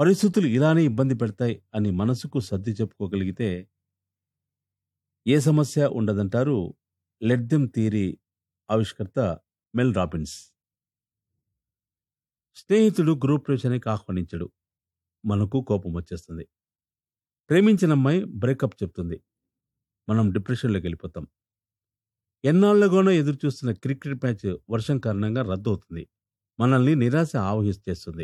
పరిస్థితులు ఇలానే ఇబ్బంది పెడతాయి అని మనసుకు సర్ది చెప్పుకోగలిగితే ఏ సమస్య ఉండదంటారు లెట్ దెమ్ థియరీ ఆవిష్కర్త మెల్ రాబిన్స్ స్నేహితుడు గ్రూప్ ప్రవేశానికి ఆహ్వానించడు మనకు కోపం వచ్చేస్తుంది ప్రేమించిన అమ్మాయి బ్రేకప్ చెప్తుంది మనం డిప్రెషన్లోకి వెళ్ళిపోతాం ఎన్నాళ్లుగానో ఎదురు చూస్తున్న క్రికెట్ మ్యాచ్ వర్షం కారణంగా రద్దు అవుతుంది మనల్ని నిరాశ ఆవహిస్తేస్తుంది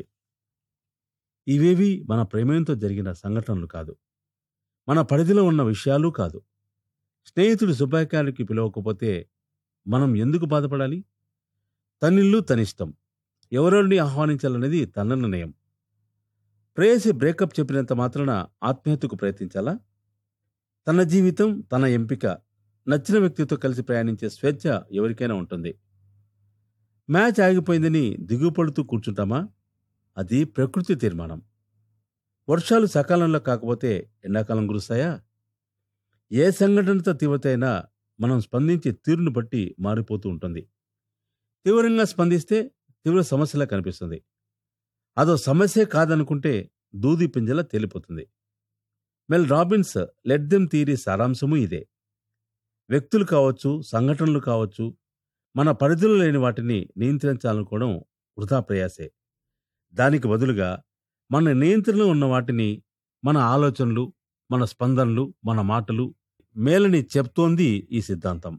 ఇవేవి మన ప్రేమయంతో జరిగిన సంఘటనలు కాదు మన పరిధిలో ఉన్న విషయాలు కాదు స్నేహితుడు శుభాకార్యానికి పిలవకపోతే మనం ఎందుకు బాధపడాలి తనిల్లు తనిష్టం ఎవరెవరిని ఆహ్వానించాలనేది తన నిర్ణయం ప్రేయసి బ్రేకప్ చెప్పినంత మాత్రాన ఆత్మహత్యకు ప్రయత్నించాలా తన జీవితం తన ఎంపిక నచ్చిన వ్యక్తితో కలిసి ప్రయాణించే స్వేచ్ఛ ఎవరికైనా ఉంటుంది మ్యాచ్ ఆగిపోయిందని దిగుపడుతూ కూర్చుంటామా అది ప్రకృతి తీర్మానం వర్షాలు సకాలంలో కాకపోతే ఎండాకాలం కురుస్తాయా ఏ సంఘటనతో తీవ్రత అయినా మనం స్పందించే తీరును బట్టి మారిపోతూ ఉంటుంది తీవ్రంగా స్పందిస్తే తీవ్ర సమస్యలా కనిపిస్తుంది అదో సమస్యే కాదనుకుంటే దూది పింజలా తేలిపోతుంది Mel Robbins let them theory సారాంశము ఇదే వ్యక్తులు కావచ్చు సంఘటనలు కావచ్చు మన పరిధిలో లేని వాటిని నియంత్రించాలనుకోవడం వృధా ప్రయాసే దానికి బదులుగా మన నియంత్రణలో ఉన్న వాటిని మన ఆలోచనలు మన స్పందనలు మన మాటలు మేలని చెప్తోంది ఈ సిద్ధాంతం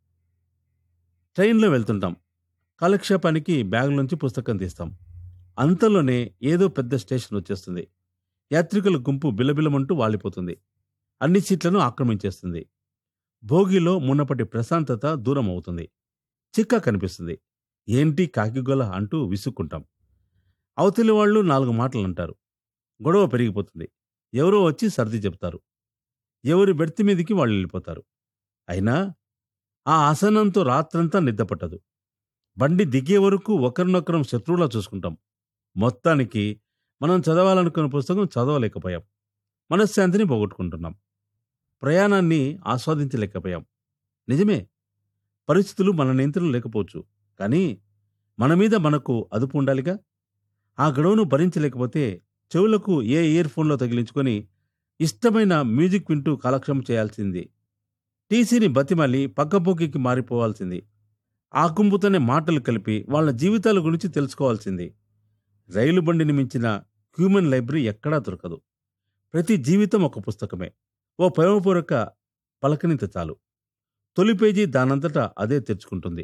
ట్రైన్లో వెళ్తుంటాం కాలక్షేపానికి బ్యాగ్లోంచి పుస్తకం తీస్తాం అంతలోనే ఏదో పెద్ద స్టేషన్ వచ్చేస్తుంది యాత్రికుల గుంపు బిలబిలమంటూ వాలిపోతుంది అన్ని సీట్లను ఆక్రమించేస్తుంది భోగిలో మున్నపటి ప్రశాంతత దూరం అవుతుంది చిక్క కనిపిస్తుంది ఏంటి కాకిగొల అంటూ విసుక్కుంటాం అవతలి వాళ్ళు నాలుగు మాటలు అంటారు గొడవ పెరిగిపోతుంది ఎవరో వచ్చి సర్ది చెప్తారు ఎవరి బెర్తి మీదికి వాళ్ళు వెళ్ళిపోతారు అయినా ఆ ఆసనంతో రాత్రంతా నిద్రపట్టదు బండి దిగే వరకు ఒకరినొకరం శత్రువులా చూసుకుంటాం మొత్తానికి మనం చదవాలనుకున్న పుస్తకం చదవలేకపోయాం మనశ్శాంతిని పోగొట్టుకుంటున్నాం ప్రయాణాన్ని ఆస్వాదించలేకపోయాం నిజమే పరిస్థితులు మన నియంత్రణ లేకపోవచ్చు కానీ మన మీద మనకు అదుపు ఉండాలిగా ఆ గడువును భరించలేకపోతే చెవులకు ఏ ఇయర్ ఫోన్లో తగిలించుకొని ఇష్టమైన మ్యూజిక్ వింటూ కాలక్షేమం చేయాల్సింది టీసీని బతిమాలి పక్కపోకికి మారిపోవాల్సింది ఆ గుంపుతోనే మాటలు కలిపి వాళ్ళ జీవితాల గురించి తెలుసుకోవాల్సింది రైలు బండిని మించిన హ్యూమన్ లైబ్రరీ ఎక్కడా దొరకదు ప్రతి జీవితం ఒక పుస్తకమే ఓ ప్రేమపూర్వక పలకనిత చాలు తొలి పేజీ దానంతటా అదే తెరుచుకుంటుంది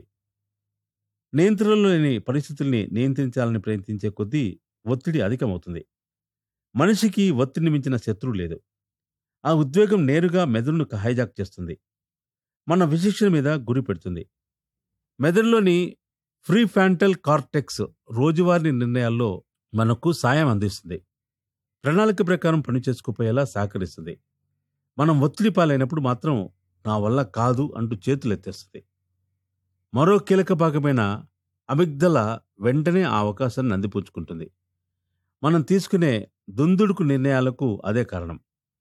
నియంత్రణలో లేని పరిస్థితుల్ని నియంత్రించాలని ప్రయత్నించే కొద్దీ ఒత్తిడి అధికమవుతుంది మనిషికి ఒత్తిడిని మించిన శత్రువు లేదు ఆ ఉద్వేగం నేరుగా మెదడును హైజాక్ చేస్తుంది మన విశిక్షణ మీద గురి పెడుతుంది మెదడులోని ఫ్రీ ఫ్యాంటల్ కార్టెక్స్ రోజువారీ నిర్ణయాల్లో మనకు సాయం అందిస్తుంది ప్రణాళిక ప్రకారం పని చేసుకుపోయేలా సహకరిస్తుంది మనం ఒత్తిడి పాలైనప్పుడు మాత్రం నా వల్ల కాదు అంటూ చేతులు ఎత్తేస్తుంది మరో కీలక భాగమైన అమిగ్దల వెంటనే ఆ అవకాశాన్ని అందిపుచ్చుకుంటుంది మనం తీసుకునే దుందుడుకు నిర్ణయాలకు అదే కారణం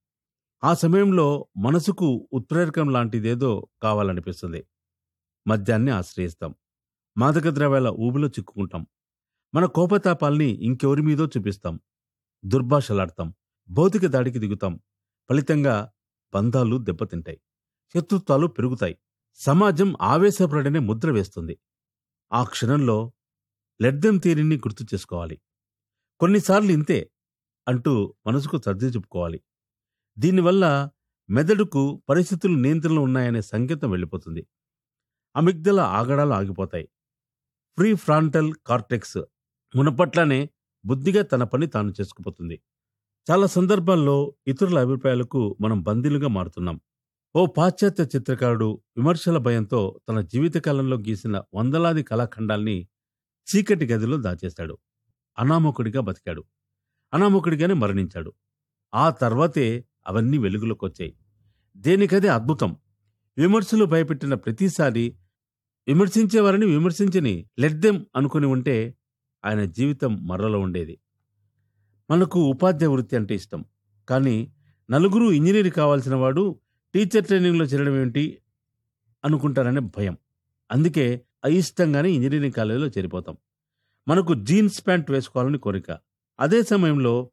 ఆ సమయంలో మనసుకు ఉత్ప్రేరకం లాంటిదేదో కావాలనిపిస్తుంది మద్యాన్ని ఆశ్రయిస్తాం మాదక ద్రవ్యాల ఊబిలో చిక్కుకుంటాం మన కోపతాపాల్ని ఇంకెవరి మీదో చూపిస్తాం దుర్భాషలాడతాం భౌతిక దాడికి దిగుతాం ఫలితంగా బంధాలు దెబ్బతింటాయి శత్రుత్వాలు పెరుగుతాయి సమాజం ఆవేశపడనే ముద్ర వేస్తుంది ఆ క్షణంలో లెడ్దెం తీరిని గుర్తు చేసుకోవాలి కొన్నిసార్లు ఇంతే అంటూ మనసుకు సర్ది చెప్పుకోవాలి దీనివల్ల మెదడుకు పరిస్థితులు నియంత్రణలో ఉన్నాయనే సంకేతం వెళ్ళిపోతుంది అమిగ్దల ఆగడాలు ఆగిపోతాయి ఫ్రీ ఫ్రాంటల్ కార్టెక్స్ మునపట్లనే బుద్ధిగా తన పని తాను చేసుకుపోతుంది చాలా సందర్భాల్లో ఇతరుల అభిప్రాయాలకు మనం బందీలుగా మారుతున్నాం ఓ పాశ్చాత్య చిత్రకారుడు విమర్శల భయంతో తన జీవితకాలంలో గీసిన వందలాది కళాఖండాల్ని చీకటి గదిలో దాచేశాడు అనామకుడిగా బతికాడు అనామకుడిగానే మరణించాడు ఆ తర్వాతే అవన్నీ వెలుగులోకి వచ్చాయి దేనికదే అద్భుతం విమర్శలు భయపెట్టిన ప్రతిసారి విమర్శించేవారిని విమర్శించని లెడ్దెం అనుకుని ఉంటే ఆయన జీవితం మర్రలో ఉండేది మనకు ఉపాధ్యాయ వృత్తి అంటే ఇష్టం కానీ నలుగురు ఇంజనీర్ కావాల్సిన వాడు టీచర్ ట్రైనింగ్లో చేరడం ఏమిటి అనుకుంటారనే భయం అందుకే అయిష్టంగానే ఇంజనీరింగ్ కాలేజీలో చేరిపోతాం మనకు జీన్స్ ప్యాంట్ వేసుకోవాలని కోరిక అదే సమయంలో